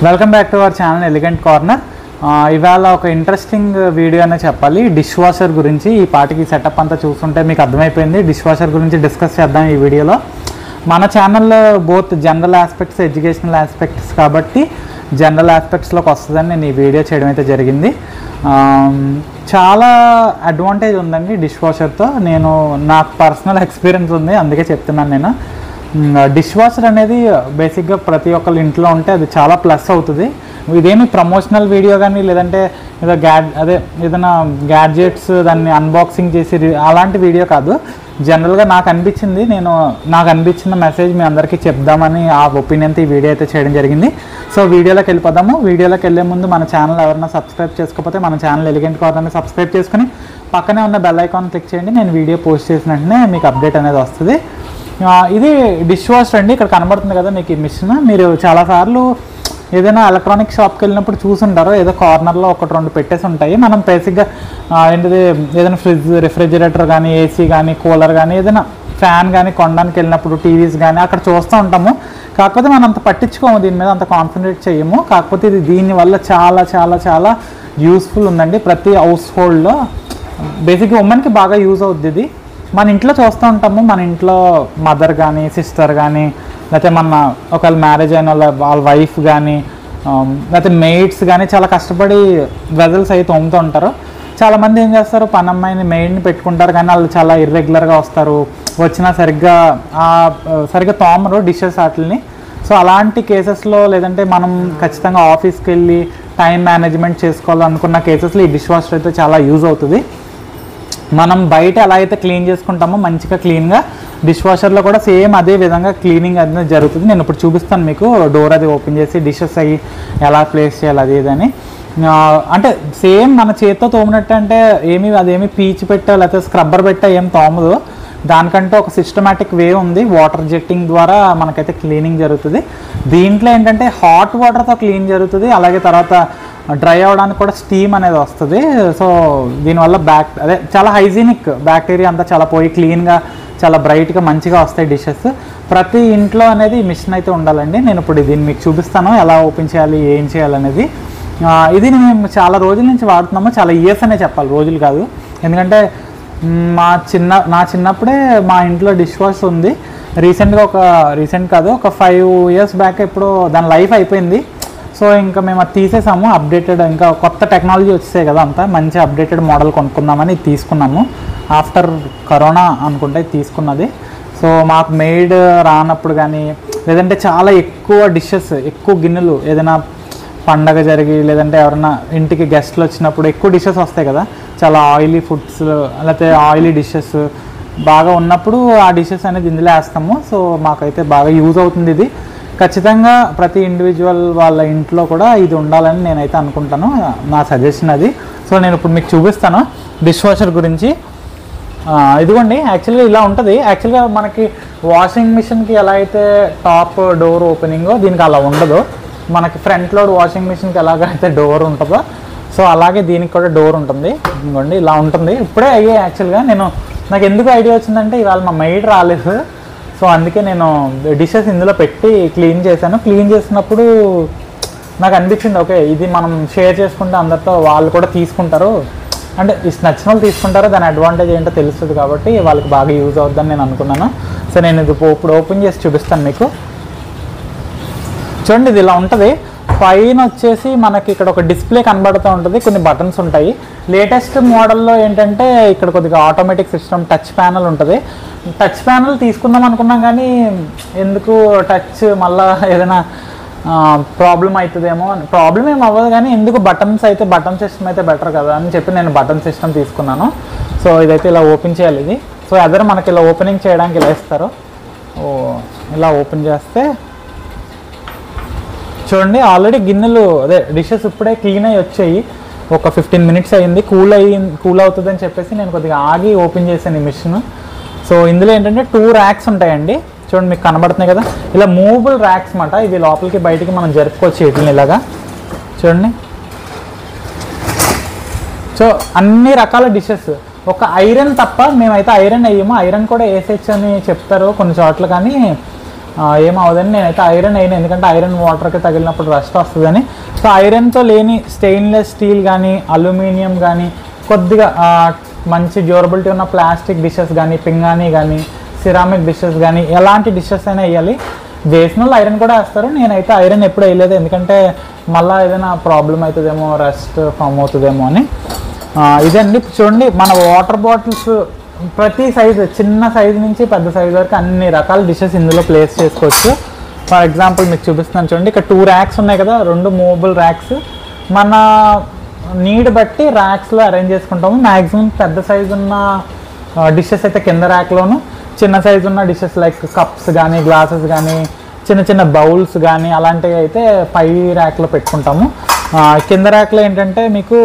Welcome back to our channel elegant corner ఇవాళ ఒక interesting video అనే చెప్పాలి డిష్ వాషర్ గురించి ఈ పాటికి సెటప్ అంతా చూస్తుంటే మీకు అర్థమైపోయింది డిష్ వాషర్ గురించి డిస్కస్ చేద్దాం ఈ వీడియోలో మన ఛానల్లో both general aspects educational aspects కాబట్టి జనరల్ ఆస్పెక్ట్స్లోకి వస్తుందని నేను ఈ వీడియో చేయడం అయితే జరిగింది ఆమ్, చాలా అడ్వాంటేజ్ ఉందండి డిష్ వాషర్తో నేను నాకు పర్సనల్ ఎక్స్పీరియన్స్ ఉంది అందుకే చెప్తున్నాను నేను డిష్ వాషర్ అనేది బేసిక్గా ప్రతి ఒక్కళ్ళ ఇంట్లో ఉంటే అది చాలా ప్లస్ అవుతుంది ఇదేమి ప్రమోషనల్ వీడియో కానీ లేదంటే ఏదో గ్యాడ్ అదే ఏదైనా గ్యాడ్జెట్స్ దాన్ని అన్బాక్సింగ్ చేసి రి- అలాంటి వీడియో కాదు జనరల్గా నాకు అనిపించింది నేను నాకు అనిపించిన మెసేజ్ మీ అందరికీ చెప్దామని ఆ ఒపీనియన్తో ఈ వీడియో అయితే చేయడం జరిగింది సో వీడియోలోకి వెళ్ళిపోదాము వీడియోలోకి వెళ్ళే ముందు మన ఛానల్ ఎవరైనా సబ్స్క్రైబ్ చేసుకోకపోతే మన ఛానల్ ఎలిగెంట్ కార్నర్ని సబ్స్క్రైబ్ చేసుకుని పక్కనే ఉన్న బెల్ ఐకాన్ క్లిక్ చేయండి నేను వీడియో పోస్ట్ చేసిన వెంటనే మీకు అప్డేట్ అనేది వస్తుంది ఆ, ఇది డిష్ వాషర్ అండి ఇక్కడ కనబడుతుంది కదా మీకు ఈ మిషన్ మీరు చాలాసార్లు ఏదైనా ఎలక్ట్రానిక్ షాప్కి వెళ్ళినప్పుడు చూసుంటారు ఏదో కార్నర్లో ఒకటి రెండు పెట్టేసి ఉంటాయి మనం బేసిక్గా ఆ, ఏంటిది ఏదైనా ఫ్రిడ్జ్ రిఫ్రిజిరేటర్ కానీ ఏసీ కానీ కూలర్ కానీ ఏదైనా ఫ్యాన్ కానీ కొనడానికి వెళ్ళినప్పుడు టీవీస్ కానీ అక్కడ చూస్తూ ఉంటాము కాకపోతే మనం అంత పట్టించుకోము దీని మీద అంత కాన్సన్ట్రేట్ చేయము కాకపోతే ఇది దీనివల్ల చాలా చాలా చాలా యూస్ఫుల్ ఉందండి ప్రతి హౌస్ హోల్డ్లో బేసిక్గా ఉమెన్కి బాగా యూజ్ అవుద్ది ఇది మన ఇంట్లో చూస్తూ ఉంటాము మన ఇంట్లో మదర్ కానీ సిస్టర్ కానీ లేకపోతే మన ఒకవేళ మ్యారేజ్ అయిన వాళ్ళ వాళ్ళ వైఫ్ కానీ లేకపోతే మెయిడ్స్ కానీ చాలా కష్టపడి వెజల్స్ అయితే తోముతూ ఉంటారు చాలామంది ఏం చేస్తారు పని అమ్మాయిని మెయిడ్ని పెట్టుకుంటారు కానీ వాళ్ళు చాలా ఇర్రెగ్యులర్గా వస్తారు వచ్చినా సరిగ్గా ఆ, సరిగ్గా తోమరు డిషెస్ వాటిని సో అలాంటి కేసెస్లో లేదంటే మనం ఖచ్చితంగా ఆఫీస్కి వెళ్ళి టైం మేనేజ్మెంట్ చేసుకోవాలనుకున్న కేసెస్లో ఈ డిష్ వాషర్ అయితే చాలా యూజ్ అవుతుంది మనం బయట ఎలా అయితే క్లీన్ చేసుకుంటామో మంచిగా క్లీన్గా డిష్ వాషర్లో కూడా సేమ్ అదే విధంగా క్లీనింగ్ అనేది జరుగుతుంది నేను ఇప్పుడు చూపిస్తాను మీకు డోర్ అది ఓపెన్ చేసి డిషెస్ అయ్యి ఎలా ప్లేస్ చేయాలి అది ఇది అని ఆ, అంటే సేమ్ మన చేత్తో తోమినట్టు అంటే ఏమి అదేమి పీచు పెట్టా లేకపోతే స్క్రబ్బర్ పెట్టా ఏం తోమదు దానికంటే ఒక సిస్టమేటిక్ వే ఉంది వాటర్ జెట్టింగ్ ద్వారా మనకైతే క్లీనింగ్ జరుగుతుంది దీంట్లో ఏంటంటే హాట్ వాటర్తో క్లీన్ జరుగుతుంది అలాగే తర్వాత డ్రై అవ్వడానికి కూడా స్టీమ్ అనేది వస్తుంది సో దీనివల్ల బ్యాక్ అదే చాలా హైజీనిక్ బ్యాక్టీరియా అంతా చాలా పోయి క్లీన్గా చాలా బ్రైట్గా మంచిగా వస్తాయి డిషెస్ ప్రతి ఇంట్లో అనేది మిషన్ అయితే ఉండాలండి నేను ఇప్పుడు దీన్ని మీకు చూపిస్తాను ఎలా ఓపెన్ చేయాలి ఏం చేయాలనేది ఆ, ఇది మేము చాలా రోజుల నుంచి వాడుతున్నాము చాలా ఇయర్స్ అనే చెప్పాలి రోజులు కాదు ఎందుకంటే మ్, మా చిన్న నా చిన్నప్పుడే మా ఇంట్లో డిష్ వాష్ ఉంది రీసెంట్గా ఒక రీసెంట్ కాదు ఒక ఫైవ్ ఇయర్స్ బ్యాక్ ఎప్పుడో దాని లైఫ్ అయిపోయింది సో ఇంకా మేము అది తీసేసాము అప్డేటెడ్ ఇంకా కొత్త టెక్నాలజీ వచ్చేసాయి కదా అంతా మంచి అప్డేటెడ్ మోడల్ కొనుక్కుందామని ఇది తీసుకున్నాము ఆఫ్టర్ కరోనా అనుకుంటే ఇది తీసుకున్నది సో మాకు మెయిడ్ రానప్పుడు కానీ లేదంటే చాలా ఎక్కువ డిషెస్ ఎక్కువ గిన్నెలు ఏదైనా పండగ జరిగి లేదంటే ఎవరైనా ఇంటికి గెస్ట్లు వచ్చినప్పుడు ఎక్కువ డిషెస్ వస్తాయి కదా చాలా ఆయిలీ ఫుడ్స్ లేకపోతే ఆయిలీ డిషెస్ బాగా ఉన్నప్పుడు ఆ డిషెస్ అనేది ఇందులో వేస్తాము సో మాకైతే బాగా యూజ్ అవుతుంది ఇది ఖచ్చితంగా ప్రతి ఇండివిజువల్ వాళ్ళ ఇంట్లో కూడా ఇది ఉండాలని నేనైతే అనుకుంటాను నా సజెషన్ అది సో నేను ఇప్పుడు మీకు చూపిస్తాను డిష్ వాషర్ గురించి ఆ, ఇదిగోండి యాక్చువల్గా ఇలా ఉంటుంది యాక్చువల్గా మనకి వాషింగ్ మిషన్కి ఎలా అయితే టాప్ డోర్ ఓపెనింగో దీనికి అలా ఉండదు మనకి ఫ్రంట్ లోడ్ వాషింగ్ మిషన్కి ఎలాగైతే డోర్ ఉంటుందో సో అలాగే దీనికి కూడా డోర్ ఉంటుంది ఇదిగోండి ఇలా ఉంటుంది ఇప్పుడే అయ్యాయి యాక్చువల్గా నేను నాకు ఎందుకు ఐడియా వచ్చిందంటే ఇవాళ మా మెయిడ్ రాలేదు సో అందుకే నేను డిషెస్ ఇందులో పెట్టి క్లీన్ చేశాను క్లీన్ చేసినప్పుడు నాకు అనిపించింది ఓకే ఇది మనం షేర్ చేసుకుంటే అందరితో వాళ్ళు కూడా తీసుకుంటారు అంటే ఇష్టం నచ్చిన వాళ్ళు తీసుకుంటారో దాని అడ్వాంటేజ్ ఏంటో తెలుస్తుంది కాబట్టి వాళ్ళకి బాగా యూజ్ అవుద్దని నేను అనుకున్నాను సో నేను ఇది ఇప్పుడు- ఇప్పుడు ఓపెన్ చేసి చూపిస్తాను మీకు చూడండి ఇది ఇలా ఉంటుంది పైన వచ్చేసి మనకి ఇక్కడ ఒక డిస్ప్లే కనబడుతూ ఉంటుంది కొన్ని బటన్స్ ఉంటాయి లేటెస్ట్ మోడల్లో ఏంటంటే ఇక్కడ కొద్దిగా ఆటోమేటిక్ సిస్టమ్ టచ్ ప్యానల్ ఉంటుంది టచ్ ప్యానల్ తీసుకుందాం అనుకున్నాం కానీ ఎందుకు టచ్ మళ్ళా ఏదైనా ప్రాబ్లం అవుతుందేమో ప్రాబ్లం ఏం అవ్వదు కానీ ఎందుకు బటన్స్ అయితే బటన్ సిస్టమ్ అయితే బెటర్ కదా అని చెప్పి నేను బటన్ సిస్టమ్ తీసుకున్నాను సో ఇదైతే ఇలా ఓపెన్ చేయాలి ఇది సో ఎదరు మనకి ఇలా ఓపెనింగ్ చేయడానికి ఇలా ఇస్తారు ఓ ఇలా ఓపెన్ చేస్తే చూడండి ఆల్రెడీ గిన్నెలు అదే డిషెస్ ఇప్పుడే క్లీన్ అయ్యి వచ్చాయి ఒక ఫిఫ్టీన్ మినిట్స్ అయ్యింది కూల్ అయ్యి కూల్ అవుతుంది అని చెప్పేసి నేను కొద్దిగా ఆగి ఓపెన్ చేశాను ఈ మిషన్ సో ఇందులో ఏంటంటే టూ ర్యాక్స్ ఉంటాయండి చూడండి మీకు కనబడుతున్నాయి కదా ఇలా మూవబుల్ ర్యాక్స్ మాట ఇవి లోపలికి బయటికి మనం జరుపుకోవచ్చు వీటిని ఇలాగా చూడండి సో అన్ని రకాల డిషెస్ ఒక ఐరన్ తప్ప మేమైతే ఐరన్ వేయము ఐరన్ కూడా వేసేయచ్చు అని చెప్తారు కొన్ని చోట్ల కానీ ఆ, ఏం అవ్వదని నేనైతే ఐరన్ అయినా ఎందుకంటే ఐరన్ వాటర్కి తగిలినప్పుడు రస్ట్ వస్తుందని సో ఐరన్తో లేని స్టెయిన్లెస్ స్టీల్ కానీ అల్యూమినియం కానీ కొద్దిగా ఆ, మంచి డ్యూరబిలిటీ ఉన్న ప్లాస్టిక్ డిషెస్ కానీ పింగాణి కానీ సిరామిక్ డిషెస్ కానీ ఎలాంటి డిషెస్ అయినా వేయాలి వేసిన వాళ్ళు ఐరన్ కూడా వేస్తారు నేనైతే ఐరన్ ఎప్పుడు వేయలేదు ఎందుకంటే మళ్ళీ ఏదైనా ప్రాబ్లం అవుతుందేమో రెస్ట్ ఫామ్ అవుతుందేమో అని ఆ, ఇదండి చూడండి మన వాటర్ బాటిల్స్ ప్రతి సైజు చిన్న సైజు నుంచి పెద్ద సైజు వరకు అన్ని రకాల డిషెస్ ఇందులో ప్లేస్ చేసుకోవచ్చు ఫర్ ఎగ్జాంపుల్ మీకు చూపిస్తున్నాను చూడండి ఇక్కడ టూ ర్యాక్స్ ఉన్నాయి కదా రెండు మూవబుల్ ర్యాక్స్ మన నీడ్ బట్టి ర్యాక్స్లో అరేంజ్ చేసుకుంటాము మ్యాక్సిమం పెద్ద సైజు ఉన్న డిషెస్ అయితే కింద ర్యాక్లోను చిన్న సైజు ఉన్న డిషెస్ లైక్ కప్స్ కానీ గ్లాసెస్ కానీ చిన్న చిన్న బౌల్స్ కానీ అలాంటివి అయితే పై ర్యాక్లో పెట్టుకుంటాము ఆ, కింద ర్యాక్లో ఏంటంటే మీకు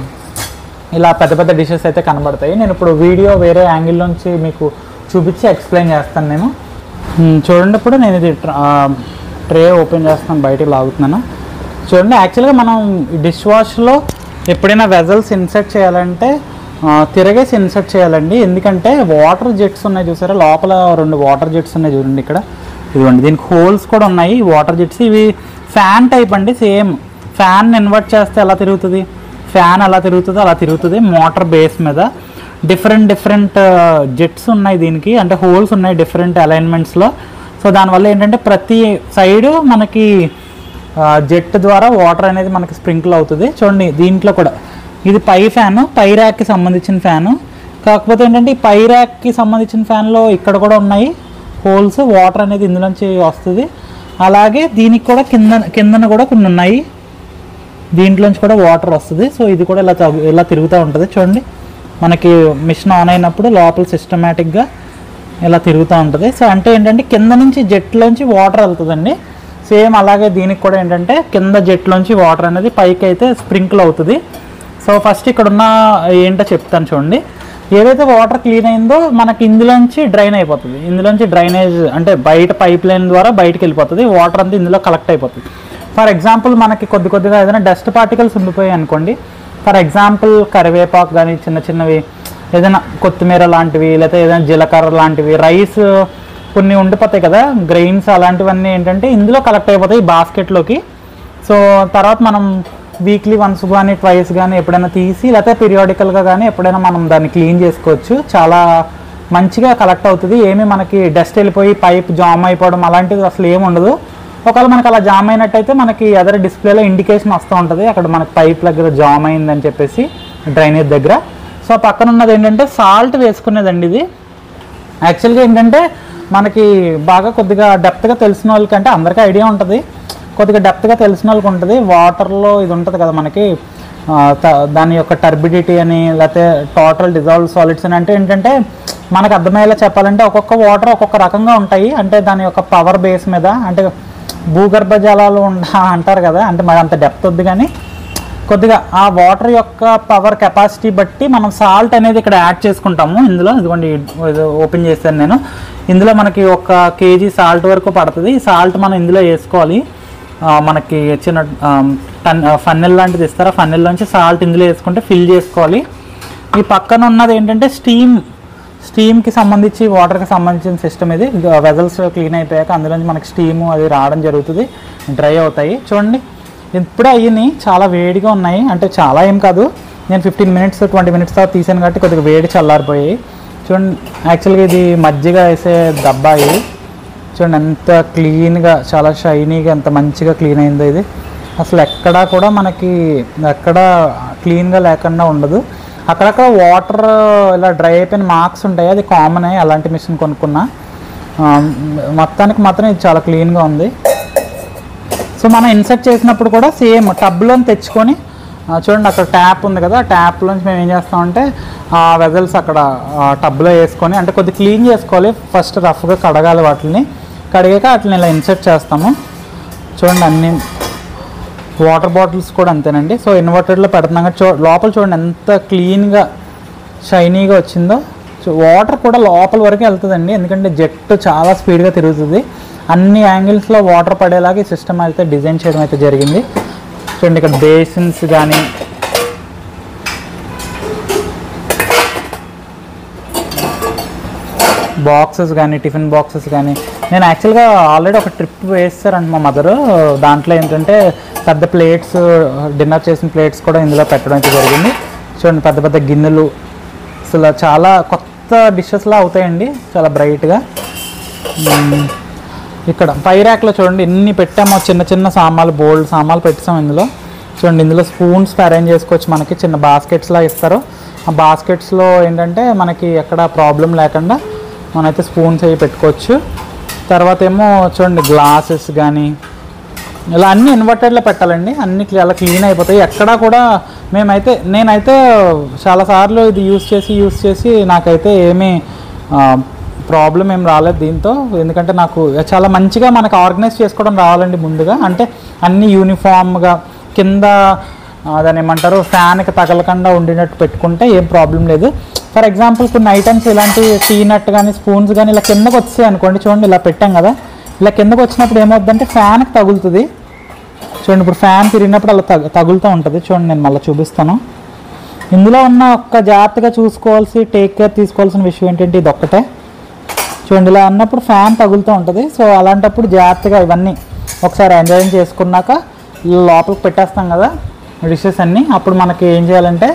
ఇలా పెద్ద పెద్ద డిషెస్ అయితే కనబడతాయి నేను ఇప్పుడు వీడియో వేరే యాంగిల్ నుంచి మీకు చూపించి ఎక్స్ప్లెయిన్ చేస్తాను నేను మ్మ్, చూడండి ఇప్పుడు నేను ఇది ట్రే ఓపెన్ చేస్తున్నాను బయటికి లాగుతున్నాను చూడండి యాక్చువల్గా మనం డిష్ వాష్లో ఎప్పుడైనా వెజల్స్ ఇన్సర్ట్ చేయాలంటే ఆ, తిరగేసి ఇన్సర్ట్ చేయాలండి ఎందుకంటే వాటర్ జెట్స్ ఉన్నాయి చూసారా లోపల రెండు వాటర్ జెట్స్ ఉన్నాయి చూడండి ఇక్కడ ఇదిగోండి దీనికి హోల్స్ కూడా ఉన్నాయి ఈ వాటర్ జెట్స్ ఇవి ఫ్యాన్ టైప్ అండి సేమ్ ఫ్యాన్ ఇన్వర్ట్ చేస్తే ఎలా తిరుగుతుంది ఫ్యాన్ ఎలా తిరుగుతుందో అలా తిరుగుతుంది మోటార్ బేస్ మీద డిఫరెంట్ డిఫరెంట్ జెట్స్ ఉన్నాయి దీనికి అంటే హోల్స్ ఉన్నాయి డిఫరెంట్ అలైన్మెంట్స్లో సో దానివల్ల ఏంటంటే ప్రతి సైడ్ మనకి జెట్ ద్వారా వాటర్ అనేది మనకి స్ప్రింకిల్ అవుతుంది చూడండి దీంట్లో కూడా ఇది పై ఫ్యాను పై ర్యాక్కి సంబంధించిన ఫ్యాను కాకపోతే ఏంటంటే ఈ పై ర్యాక్కి సంబంధించిన ఫ్యాన్లో ఇక్కడ కూడా ఉన్నాయి హోల్స్ వాటర్ అనేది ఇందులోంచి వస్తుంది అలాగే దీనికి కూడా కింద కిందన కూడా కొన్ని ఉన్నాయి దీంట్లోంచి కూడా వాటర్ వస్తుంది సో ఇది కూడా ఇలా తగు- ఇలా తిరుగుతూ ఉంటుంది చూడండి మనకి మిషన్ ఆన్ అయినప్పుడు లోపల సిస్టమేటిక్గా ఇలా తిరుగుతూ ఉంటుంది సో అంటే ఏంటంటే కింద నుంచి జెట్లోంచి వాటర్ వెళ్తుందండి సేమ్ అలాగే దీనికి కూడా ఏంటంటే కింద జెట్లోంచి వాటర్ అనేది పైకి అయితే స్ప్రింకిల్ అవుతుంది సో ఫస్ట్ ఇక్కడ ఉన్న ఏంటో చెప్తాను చూడండి ఏదైతే వాటర్ క్లీన్ అయిందో మనకి ఇందులోంచి డ్రైన్ అయిపోతుంది ఇందులోంచి డ్రైనేజ్ అంటే బయట పైప్ లైన్ ద్వారా బయటకు వెళ్ళిపోతుంది వాటర్ అంతా ఇందులో కలెక్ట్ అయిపోతుంది ఫర్ ఎగ్జాంపుల్ మనకి కొద్ది కొద్దిగా ఏదైనా డస్ట్ పార్టికల్స్ ఉండిపోయాయి అనుకోండి ఫర్ ఎగ్జాంపుల్ కరివేపాకు కానీ చిన్న చిన్నవి ఏదైనా కొత్తిమీర లాంటివి లేకపోతే ఏదైనా జీలకర్ర లాంటివి రైస్ కొన్ని ఉండిపోతాయి కదా గ్రెయిన్స్ అలాంటివన్నీ ఏంటంటే ఇందులో కలెక్ట్ అయిపోతాయి ఈ బాస్కెట్లోకి సో తర్వాత మనం వీక్లీ వన్స్ కానీ ట్వైస్ కానీ ఎప్పుడైనా తీసి లేకపోతే పీరియాడికల్గా కానీ ఎప్పుడైనా మనం దాన్ని క్లీన్ చేసుకోవచ్చు చాలా మంచిగా కలెక్ట్ అవుతుంది ఏమీ మనకి డస్ట్ వెళ్ళిపోయి పైప్ జామ్ అయిపోవడం అలాంటిది అసలు ఏమి ఉండదు ఒకవేళ మనకి అలా జామ్ అయినట్టయితే మనకి ఎదర డిస్ప్లేలో ఇండికేషన్ వస్తూ ఉంటుంది అక్కడ మనకి పైప్ దగ్గర జామ్ అయిందని చెప్పేసి డ్రైనేజ్ దగ్గర సో పక్కన ఉన్నది ఏంటంటే సాల్ట్ వేసుకునేదండి ఇది యాక్చువల్గా ఏంటంటే మనకి బాగా కొద్దిగా డెప్త్గా తెలిసిన వాళ్ళకి అంటే అందరికీ ఐడియా ఉంటుంది కొద్దిగా డెప్త్గా తెలిసిన వాళ్ళకి ఉంటుంది వాటర్లో ఇది ఉంటుంది కదా మనకి ఆ, త- దాని యొక్క టర్బిడిటీ అని లేకపోతే టోటల్ డిజాల్వ్ సాలిడ్స్ అని అంటే ఏంటంటే మనకు అర్థమయ్యేలా చెప్పాలంటే ఒక్కొక్క వాటర్ ఒక్కొక్క రకంగా ఉంటాయి అంటే దాని యొక్క పవర్ బేస్ మీద అంటే భూగర్భ జలాలు ఉండ అంటారు కదా అంటే మరి అంత డెప్త్ వద్దు కానీ కొద్దిగా ఆ వాటర్ యొక్క పవర్ కెపాసిటీ బట్టి మనం సాల్ట్ అనేది ఇక్కడ యాడ్ చేసుకుంటాము ఇందులో ఇదిగోండి ఇది ఓపెన్ చేశాను నేను ఇందులో మనకి ఒక కేజీ సాల్ట్ వరకు పడుతుంది ఈ సాల్ట్ మనం ఇందులో వేసుకోవాలి ఆ, మనకి చిన్న ఆ, టన్ ఫన్నెల్ లాంటిది ఇస్తారా ఫన్నెల్లోంచి సాల్ట్ ఇందులో వేసుకుంటే ఫిల్ చేసుకోవాలి ఈ పక్కన ఉన్నది ఏంటంటే స్టీమ్ స్టీమ్కి సంబంధించి వాటర్కి సంబంధించిన సిస్టమ్ ఇది వెజల్స్ క్లీన్ అయిపోయాక అందులోంచి మనకి స్టీము అది రావడం జరుగుతుంది డ్రై అవుతాయి చూడండి ఇప్పుడే అయ్యి చాలా వేడిగా ఉన్నాయి అంటే చాలా ఏం కాదు నేను ఫిఫ్టీన్ మినిట్స్ ట్వంటీ మినిట్స్ తర్వాత తీసాను కాబట్టి కొద్దిగా వేడి చల్లారిపోయాయి చూడండి యాక్చువల్గా ఇది మజ్జిగ వేసే డబ్బా ఇది చూడండి ఎంత క్లీన్గా చాలా షైనీగా ఎంత మంచిగా క్లీన్ అయిందో ఇది అసలు ఎక్కడా కూడా మనకి ఎక్కడ క్లీన్గా లేకుండా ఉండదు అక్కడక్కడ వాటర్ ఇలా డ్రై అయిపోయిన మార్క్స్ ఉంటాయి అది కామన్ అలాంటి మిషన్ కొనుక్కున్నా ఆ, మొత్తానికి మాత్రం ఇది చాలా క్లీన్గా ఉంది సో మనం ఇన్సర్ట్ చేసినప్పుడు కూడా సేమ్ టబ్లో తెచ్చుకొని ఆ, చూడండి అక్కడ ట్యాప్ ఉంది కదా ఆ ట్యాప్లోంచి మేము ఏం చేస్తామంటే ఆ వెజల్స్ అక్కడ టబ్లో వేసుకొని అంటే కొద్దిగా క్లీన్ చేసుకోవాలి ఫస్ట్ రఫ్గా కడగాలి వాటిని కడిగాక వాటిని ఇలా ఇన్సర్ట్ చేస్తాము చూడండి అన్ని వాటర్ బాటిల్స్ కూడా అంతేనండి సో ఇన్వర్టెడ్లో పెడుతున్నాం కదా, చూ లోపల చూడండి ఎంత క్లీన్గా షైనీగా వచ్చిందో వాటర్ కూడా లోపల వరకు వెళ్తుందండి ఎందుకంటే జెట్ చాలా స్పీడ్గా తిరుగుతుంది అన్ని యాంగిల్స్లో వాటర్ పడేలాగా ఈ సిస్టమ్ అయితే డిజైన్ చేయడం అయితే జరిగింది చూడండి ఇక్కడ బేసిన్స్ కానీ బాక్సెస్ కానీ టిఫిన్ బాక్సెస్ కానీ నేను యాక్చువల్గా ఆల్రెడీ ఒక ట్రిప్ వేస్తారంట మా మదరు దాంట్లో ఏంటంటే పెద్ద ప్లేట్స్ డిన్నర్ చేసిన ప్లేట్స్ కూడా ఇందులో పెట్టడం అయితే జరిగింది చూడండి పెద్ద పెద్ద గిన్నెలు అసలు చాలా కొత్త డిషెస్లా అవుతాయండి చాలా బ్రైట్గా మ్మ్. ఇక్కడ పై ర్యాక్లో చూడండి ఎన్ని పెట్టామో చిన్న చిన్న సామాన్లు బోల్డ్ సామాన్లు పెట్టాం ఇందులో చూడండి ఇందులో స్పూన్స్ అరేంజ్ చేసుకోవచ్చు మనకి చిన్న బాస్కెట్స్లా ఇస్తారు ఆ బాస్కెట్స్లో ఏంటంటే మనకి ఎక్కడ ప్రాబ్లం లేకుండా మనమైతే స్పూన్స్ అవి పెట్టుకోవచ్చు తర్వాత ఏమో చూడండి గ్లాసెస్ కానీ ఇలా అన్ని ఇన్వర్టెడ్లో పెట్టాలండి అన్ని క్లి- అలా క్లీన్ అయిపోతాయి ఎక్కడా కూడా మేమైతే నేనైతే చాలాసార్లు ఇది యూస్ చేసి యూస్ చేసి నాకైతే ఏమీ ప్రాబ్లం ఏం రాలేదు దీంతో ఎందుకంటే నాకు చాలా మంచిగా మనకు ఆర్గనైజ్ చేసుకోవడం రావాలండి ముందుగా అంటే అన్ని యూనిఫామ్గా కింద ఆ, దాన్ని ఏమంటారు ఫ్యాన్కి తగలకుండా ఉండినట్టు పెట్టుకుంటే ఏం ప్రాబ్లం లేదు ఫర్ ఎగ్జాంపుల్ కొన్ని ఐటమ్స్ ఇలాంటి టీనట్ కానీ స్పూన్స్ కానీ ఇలా కిందకు వచ్చాయి అనుకోండి చూడండి ఇలా పెట్టాం కదా ఇలా కిందకు వచ్చినప్పుడు ఏమవుతుందంటే ఫ్యాన్కి తగులుతుంది చూడండి ఇప్పుడు ఫ్యాన్ తిరిగినప్పుడు అలా తగు తగులుతూ ఉంటుంది చూడండి నేను మళ్ళీ చూపిస్తాను ఇందులో ఉన్న ఒక్క జాగ్రత్తగా చూసుకోవాల్సి టేక్ కేర్ తీసుకోవాల్సిన విషయం ఏంటంటే ఇది ఒక్కటే చూడండి ఇలా అన్నప్పుడు ఫ్యాన్ తగులుతూ ఉంటుంది సో అలాంటప్పుడు జాగ్రత్తగా ఇవన్నీ ఒకసారి ఎంజాయ్ చేసుకున్నాక ఈ లోపలికి పెట్టేస్తాం కదా డిషెస్ అన్నీ అప్పుడు మనకి ఏం చేయాలంటే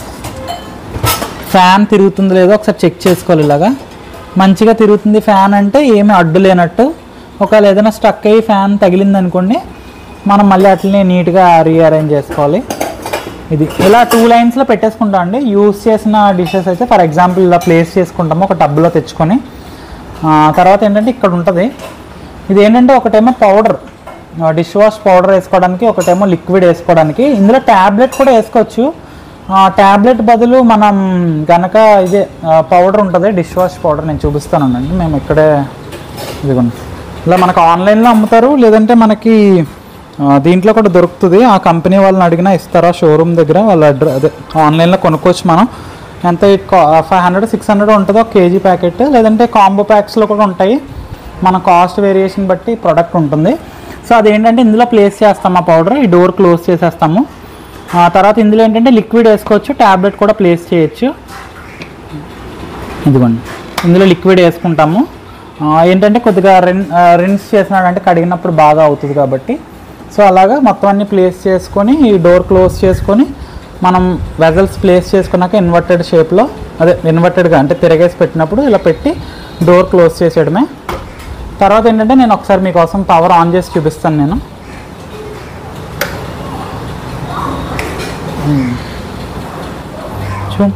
ఫ్యాన్ తిరుగుతుందో లేదో ఒకసారి చెక్ చేసుకోవాలి ఇలాగా మంచిగా తిరుగుతుంది ఫ్యాన్ అంటే ఏమీ అడ్డు లేనట్టు ఒకవేళ ఏదైనా స్టక్ అయ్యి ఫ్యాన్ తగిలింది అనుకోండి మనం మళ్ళీ అట్లనే నీట్గా రీఅరేంజ్ చేసుకోవాలి ఇది ఇలా టూ లైన్స్లో పెట్టేసుకుంటాం అండి యూస్ చేసిన డిషెస్ అయితే ఫర్ ఎగ్జాంపుల్ ఇలా ప్లేస్ చేసుకుంటాము ఒక టబ్లో తెచ్చుకొని ఆ, తర్వాత ఏంటంటే ఇక్కడ ఉంటుంది ఇది ఏంటంటే ఒకటేమో పౌడర్ డిష్ వాష్ పౌడర్ వేసుకోవడానికి ఒకటేమో లిక్విడ్ వేసుకోవడానికి ఇందులో ట్యాబ్లెట్ కూడా వేసుకోవచ్చు ట్యాబ్లెట్ బదులు మనం గనక ఇదే పౌడర్ ఉంటుంది డిష్ వాష్ పౌడర్ నేను చూపిస్తానండి మేము ఇక్కడే ఇదిగోండి ఇలా మనకు ఆన్లైన్లో అమ్ముతారు లేదంటే మనకి ఆ, దీంట్లో కూడా దొరుకుతుంది ఆ కంపెనీ వాళ్ళని అడిగినా ఇస్తారా షోరూమ్ దగ్గర వాళ్ళ అడ్ర అదే ఆన్లైన్లో కొనుక్కోవచ్చు మనం ఎంత ఫైవ్ హండ్రెడ్ సిక్స్ హండ్రెడ్ ఉంటుంది ఒక కేజీ ప్యాకెట్ లేదంటే కాంబో ప్యాక్స్లో కూడా ఉంటాయి మన కాస్ట్ వేరియేషన్ బట్టి ప్రోడక్ట్ ఉంటుంది సో అదేంటంటే ఇందులో ప్లేస్ చేస్తాం ఆ పౌడర్ ఈ డోర్ క్లోజ్ చేసేస్తాము ఆ తర్వాత ఇందులో ఏంటంటే లిక్విడ్ వేసుకోవచ్చు ట్యాబ్లెట్ కూడా ప్లేస్ చేయొచ్చు ఇదిగోండి ఇందులో లిక్విడ్ వేసుకుంటాము ఆ, ఏంటంటే కొద్దిగా రెన్ రిన్స్ చేసినాడంటే కడిగినప్పుడు బాగా అవుతుంది కాబట్టి సో అలాగా మొత్తం అన్ని ప్లేస్ చేసుకొని ఈ డోర్ క్లోజ్ చేసుకొని మనం వెజల్స్ ప్లేస్ చేసుకున్నాక ఇన్వర్టెడ్ షేప్లో అదే ఇన్వర్టెడ్గా అంటే తిరగేసి పెట్టినప్పుడు ఇలా పెట్టి డోర్ క్లోజ్ చేసేయడమే తర్వాత ఏంటంటే నేను ఒకసారి మీకోసం పవర్ ఆన్ చేసి చూపిస్తాను నేను చూడండి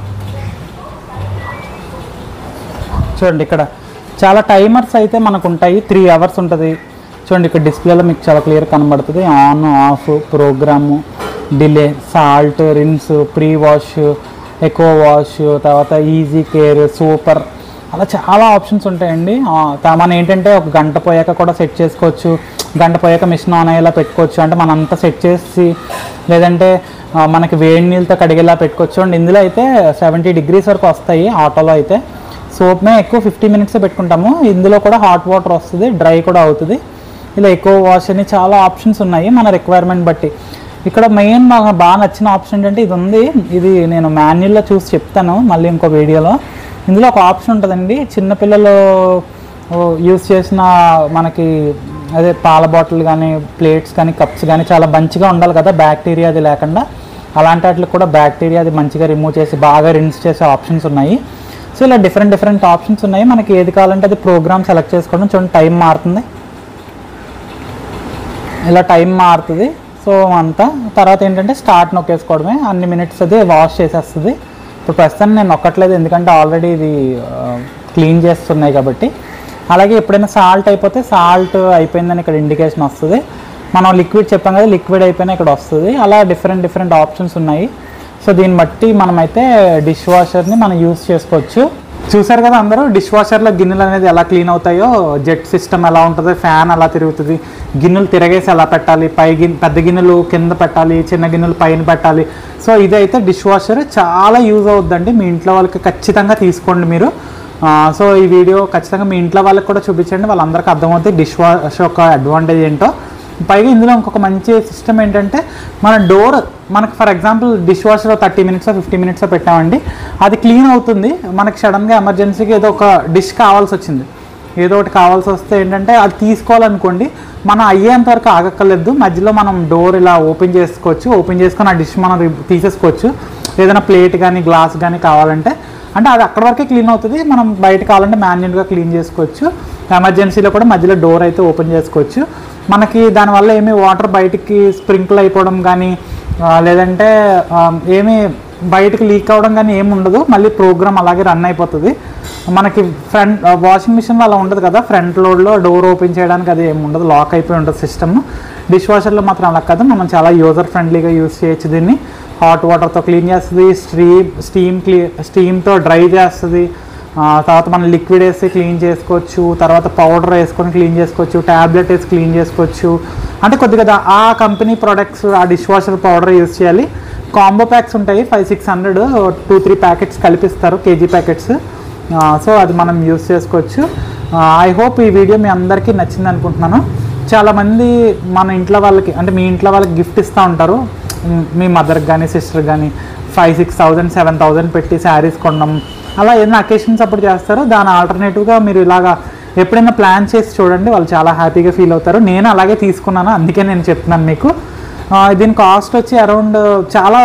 చూడండి ఇక్కడ చాలా టైమర్స్ అయితే మనకు ఉంటాయి త్రీ అవర్స్ ఉంటుంది చూడండి ఇక్కడ డిస్ప్లేలో మీకు చాలా క్లియర్ కనబడుతుంది on off programme delay salt rinse pre wash eco wash తర్వాత ఈజీ కేర్ సూపర్ అలా చాలా ఆప్షన్స్ ఉంటాయండి ఆ, తా- మనం ఏంటంటే ఒక గంట పోయాక కూడా సెట్ చేసుకోవచ్చు గంట పోయాక మిషన్ ఆన్ అయ్యేలా పెట్టుకోవచ్చు అంటే మనం అంతా సెట్ చేసి లేదంటే ఆ, మనకి వేడి నీళ్ళతో కడిగేలా పెట్టుకోవచ్చు అండ్ ఇందులో అయితే సెవెంటీ డిగ్రీస్ వరకు వస్తాయి ఆటోలో అయితే సోప్ మే ఎక్కువ ఫిఫ్టీ మినిట్స్ పెట్టుకుంటాము ఇందులో కూడా హాట్ వాటర్ వస్తుంది డ్రై కూడా అవుతుంది ఇలా ఎక్కువ వాష్ అని చాలా ఆప్షన్స్ ఉన్నాయి మన రిక్వైర్మెంట్ బట్టి ఇక్కడ మెయిన్ నాకు బాగా నచ్చిన ఆప్షన్ ఏంటంటే ఇది ఉంది ఇది నేను మాన్యువల్లో చూసి చెప్తాను మళ్ళీ ఇంకో వీడియోలో ఇందులో ఒక ఆప్షన్ ఉంటుందండి చిన్నపిల్లలు యూస్ చేసిన మనకి అదే పాల బాటిల్ కానీ ప్లేట్స్ కానీ కప్స్ కానీ చాలా మంచిగా ఉండాలి కదా బ్యాక్టీరియా అది లేకుండా అలాంటి వాటికి కూడా బ్యాక్టీరియా అది మంచిగా రిమూవ్ చేసి బాగా రిన్స్ చేసే ఆప్షన్స్ ఉన్నాయి సో ఇలా డిఫరెంట్ డిఫరెంట్ ఆప్షన్స్ ఉన్నాయి మనకి ఏది కావాలంటే అది ప్రోగ్రామ్ సెలెక్ట్ చేసుకోవడం చూడండి టైం మారుతుంది ఇలా టైం మారుతుంది సో అంతా తర్వాత ఏంటంటే స్టార్ట్ నొక్కేసుకోవడమే అన్ని మినిట్స్ అది వాష్ చేసేస్తుంది ఇప్పుడు ప్రస్తుతం నేను నొక్కట్లేదు ఎందుకంటే ఆల్రెడీ ఇది క్లీన్ చేస్తున్నాయి కాబట్టి అలాగే ఎప్పుడైనా సాల్ట్ అయిపోతే సాల్ట్ అయిపోయిందని ఇక్కడ ఇండికేషన్ వస్తుంది మనం లిక్విడ్ చెప్పాం కదా లిక్విడ్ అయిపోయినా ఇక్కడ వస్తుంది అలా డిఫరెంట్ డిఫరెంట్ ఆప్షన్స్ ఉన్నాయి సో దీన్ని బట్టి మనమైతే డిష్ వాషర్ని మనం యూస్ చేసుకోవచ్చు చూసారు కదా అందరూ డిష్ వాషర్లో గిన్నెలు అనేది ఎలా క్లీన్ అవుతాయో జెట్ సిస్టమ్ ఎలా ఉంటుంది ఫ్యాన్ ఎలా తిరుగుతుంది గిన్నెలు తిరగేసి ఎలా పెట్టాలి పై గిన్నె పెద్ద గిన్నెలు కింద పెట్టాలి చిన్న గిన్నెలు పైన పెట్టాలి సో ఇదైతే డిష్ వాషర్ చాలా యూజ్ అవుద్దండి మీ ఇంట్లో వాళ్ళకి ఖచ్చితంగా తీసుకోండి మీరు ఆ, సో ఈ వీడియో ఖచ్చితంగా మీ ఇంట్లో వాళ్ళకి కూడా చూపించండి వాళ్ళందరికీ అర్థమవుతుంది డిష్ వాష్ యొక్క అడ్వాంటేజ్ ఏంటో పైగా ఇందులో ఇంకొక మంచి సిస్టమ్ ఏంటంటే మన డోర్ మనకి for example dishwasher thirty minutes fifty minutes పెట్టామండి అది క్లీన్ అవుతుంది మనకి సడన్గా ఎమర్జెన్సీకి ఏదో ఒక డిష్ కావాల్సి వచ్చింది ఏదో ఒకటి కావాల్సి వస్తే ఏంటంటే అది తీసుకోవాలనుకోండి మనం అయ్యేంత వరకు ఆగక్కర్లేదు మధ్యలో మనం డోర్ ఇలా ఓపెన్ చేసుకోవచ్చు ఓపెన్ చేసుకొని ఆ డిష్ మనం రి- తీసేసుకోవచ్చు ఏదైనా ప్లేట్ కానీ గ్లాస్ కానీ కావాలంటే అంటే అది అక్కడ వరకే క్లీన్ అవుతుంది మనం బయట కావాలంటే మాన్యువల్గా క్లీన్ చేసుకోవచ్చు ఎమర్జెన్సీలో కూడా మధ్యలో డోర్ అయితే ఓపెన్ చేసుకోవచ్చు మనకి దానివల్ల ఏమీ వాటర్ బయటికి స్ప్రింకిల్ అయిపోవడం కానీ ఆ, లేదంటే ఆ, ఏమీ బయటకు లీక్ అవ్వడం కానీ ఏమి ఉండదు మళ్ళీ ప్రోగ్రామ్ అలాగే రన్ అయిపోతుంది మనకి ఫ్రంట్ వాషింగ్ మిషన్లో అలా ఉండదు కదా ఫ్రంట్ లోడ్లో డోర్ ఓపెన్ చేయడానికి అది ఏమి ఉండదు లాక్ అయిపోయి ఉంటుంది సిస్టమ్ డిష్ వాషర్లో మాత్రం అలా కాదు మనం చాలా యూజర్ ఫ్రెండ్లీగా యూస్ చేయొచ్చు దీన్ని హాట్ వాటర్తో క్లీన్ చేస్తుంది స్ట్రీమ్ స్టీమ్ క్లీ స్టీమ్తో డ్రై చేస్తుంది ఆ, తర్వాత మనం లిక్విడ్ వేసి క్లీన్ చేసుకోవచ్చు తర్వాత పౌడర్ వేసుకొని క్లీన్ చేసుకోవచ్చు ట్యాబ్లెట్ వేసి క్లీన్ చేసుకోవచ్చు అంటే కొద్దిగా దా- ఆ కంపెనీ ప్రొడక్ట్స్ ఆ డిష్ వాషర్ పౌడర్ యూస్ చేయాలి కాంబో ప్యాక్స్ ఉంటాయి five six hundred two three packets కలిపిస్తారు కేజీ ప్యాకెట్స్ సో అది మనం యూస్ చేసుకోవచ్చు ఐ హోప్ ఈ వీడియో మీ అందరికీ నచ్చింది అనుకుంటున్నాను చాలామంది మన ఇంట్లో వాళ్ళకి అంటే మీ ఇంట్లో వాళ్ళకి గిఫ్ట్ ఇస్తూ ఉంటారు మ్, మీ మదర్కి కానీ సిస్టర్కి కానీ five six thousand seven thousand పెట్టి శారీస్ కొనడం అలా ఏదైనా అకేషన్స్ అప్పుడు చేస్తారో దాని ఆల్టర్నేటివ్గా మీరు ఇలాగా ఎప్పుడైనా ప్లాన్ చేసి చూడండి వాళ్ళు చాలా హ్యాపీగా ఫీల్ అవుతారు నేను అలాగే తీసుకున్నాను అందుకే నేను చెప్తున్నాను మీకు ఆ, దీని కాస్ట్ వచ్చి అరౌండ్ చాలా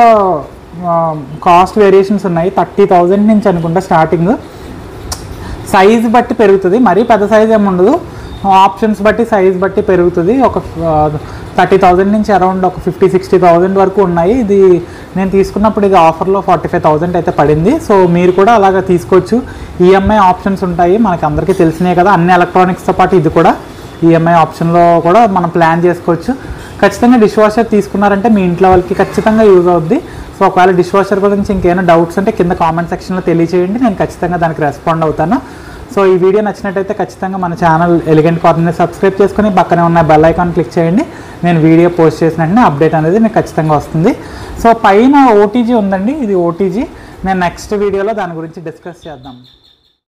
కాస్ట్ వేరియేషన్స్ ఉన్నాయి థర్టీ థౌజండ్ నుంచి అనుకుంటా స్టార్టింగ్ సైజ్ బట్టి పెరుగుతుంది మరీ పెద్ద సైజ్ ఏమి ఉండదు ఆప్షన్స్ బట్టి సైజ్ బట్టి పెరుగుతుంది ఒక థర్టీ థౌజండ్ నుంచి అరౌండ్ ఒక ఫిఫ్టీ సిక్స్టీ థౌజండ్ వరకు ఉన్నాయి ఇది నేను తీసుకున్నప్పుడు ఇది ఆఫర్లో ఫార్టీ ఫైవ్ థౌజండ్ అయితే పడింది సో మీరు కూడా అలాగా తీసుకోవచ్చు ఈఎంఐ ఆప్షన్స్ ఉంటాయి మనకి అందరికీ తెలిసినాయి కదా అన్ని ఎలక్ట్రానిక్స్తో పాటు ఇది కూడా ఈఎంఐ ఆప్షన్లో కూడా మనం ప్లాన్ చేసుకోవచ్చు ఖచ్చితంగా డిష్ వాషర్ తీసుకున్నారంటే మీ ఇంట్లో వాళ్ళకి ఖచ్చితంగా యూజ్ అవుద్ది సో ఒకవేళ డిష్ వాషర్ గురించి ఇంకేమైనా డౌట్స్ ఉంటే కింద కామెంట్ సెక్షన్లో తెలియచేయండి నేను ఖచ్చితంగా దానికి రెస్పాండ్ అవుతాను సో ఈ వీడియో నచ్చినట్టయితే ఖచ్చితంగా మన ఛానల్ ఎలిగెంట్ కార్నర్ని సబ్స్క్రైబ్ చేసుకొని పక్కనే ఉన్న బెల్ ఐకాన్ క్లిక్ చేయండి నేను వీడియో పోస్ట్ చేసిన వెంటనే అప్డేట్ అనేది మీకు ఖచ్చితంగా వస్తుంది సో పైన ఓటీజీ ఉందండి ఇది ఓటీజీ నేను నెక్స్ట్ వీడియోలో దాని గురించి డిస్కస్ చేద్దాం